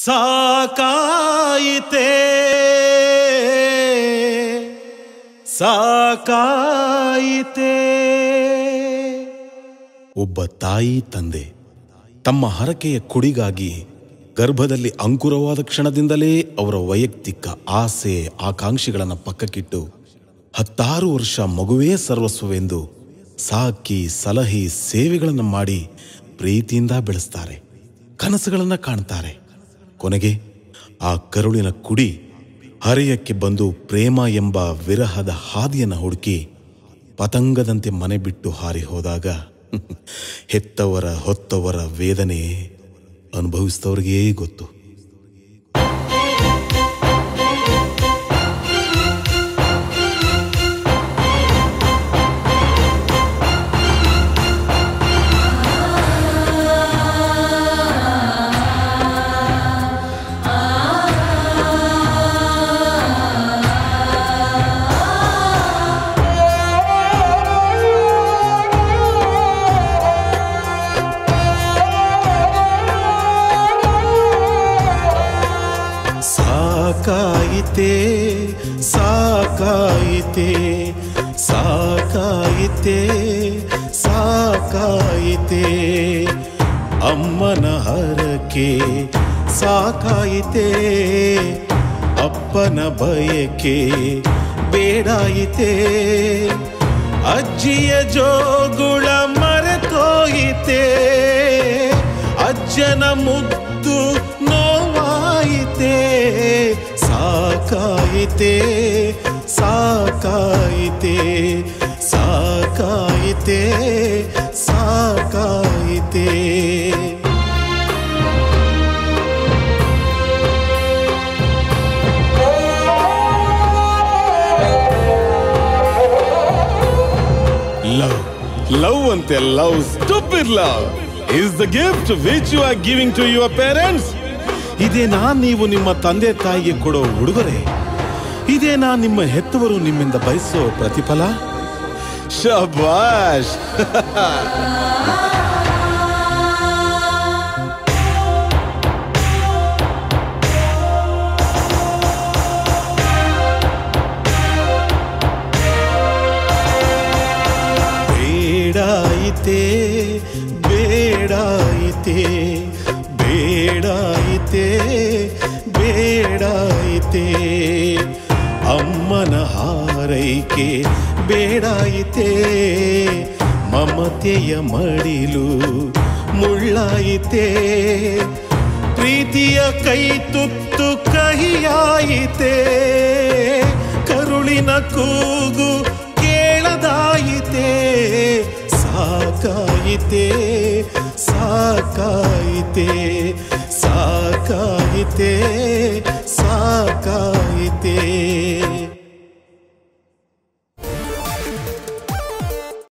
ಸಾಕಾಯಿತೆ ಸಾಕಾಯಿತೆ ಒಬ್ಬ ತಾಯಿ ತಂದೆ ತಮ್ಮ ಹರಕೆಯ ಕುಡಿಗಾಗಿ ಗರ್ಭದಲ್ಲಿ ಅಂಕುರವಾದ ಕ್ಷಣದಿಂದಲೇ ಅವರ ವೈಯಕ್ತಿಕ ಆಸೆ ಆಕಾಂಕ್ಷೆಗಳನ್ನು ಪಕ್ಕಕ್ಕಿಟ್ಟು ಹತ್ತಾರು ವರ್ಷ ಮಗುವೇ ಸರ್ವಸ್ವವೆಂದು ಸಾಕಿ ಸಲಹಿ ಸೇವೆಗಳನ್ನು ಮಾಡಿ ಪ್ರೀತಿಯಿಂದ ಬೆಳೆಸ್ತಾರೆ ಕನಸುಗಳನ್ನು ಕಾಣ್ತಾರೆ ಕೊನೆಗೆ ಆ ಕರುಳಿನ ಕುಡಿ ಹರೆಯಕ್ಕೆ ಬಂದು ಪ್ರೇಮ ಎಂಬ ವಿರಹದ ಹಾದಿಯನ್ನು ಹುಡುಕಿ ಪತಂಗದಂತೆ ಮನೆ ಬಿಟ್ಟು ಹಾರಿ ಹೋದಾಗ ಹೆತ್ತವರ ಹೊತ್ತವರ ವೇದನೆ ಅನುಭವಿಸಿದವ್ರಿಗೇ ಗೊತ್ತು ಸಾಕಾಯಿತೆ ಸಾಕಾಯಿತೆ ಸಾಕಾಯಿತೆ ಸಾಕಾಯಿತೆ ಅಮ್ಮನ ಹರಕೆ ಸಾಕಾಯಿತೆ ಅಪ್ಪನ ಬಯಕೆ ಬೇಡಾಯಿತೆ ಅಜ್ಜಿಯ ಜೋಗುಳ ಮರೆತೋಯಿತೆ ಅಜ್ಜನ ಮುದ್ದು ನೋವಾಯಿತೆ ಸಾಕಾಯಿತೆ ಸಾಕಾಯಿತೆ ಸಾಕಾಯಿತೆ ಸಾಕಾಯಿತೆ ಲವ್ ಲವ್ ಅಂತೆ love stupid love is the gift which you are giving to your parents ಇದೇನಾ ನೀವು ನಿಮ್ಮ ತಂದೆ ತಾಯಿಗೆ ಕೊಡೋ ಉಡುಗೊರೆ ಇದೇನಾ ನಿಮ್ಮ ಹೆತ್ತವರು ನಿಮ್ಮಿಂದ ಬಯಸೋ ಪ್ರತಿಫಲ ಶಬಾಷ್ ಬೇಡಾಯಿತೆ ಬೇಡಾಯಿತೆ ಬೇಡಾಯಿತೆ ಬೇಡಾಯಿತೆ ಅಮ್ಮನ ಹಾರೈಕೆ ಬೇಡಾಯಿತೆ ಮಮತೆಯ ಮಡಿಲು ಮುಳ್ಳಾಯಿತೆ ಪ್ರೀತಿಯ ಕೈ ತುತ್ತು ಕಹಿಯಾಯಿತೆ ಕರುಳಿನ ಕೂಗು ಕೇಳದಾಯಿತೆ ಸಾಕಾಯಿತೆ ಸಾಕಾಯಿತೆ ಸಾಕಾಯಿತೆ ಸಾಕಾಯಿತೆ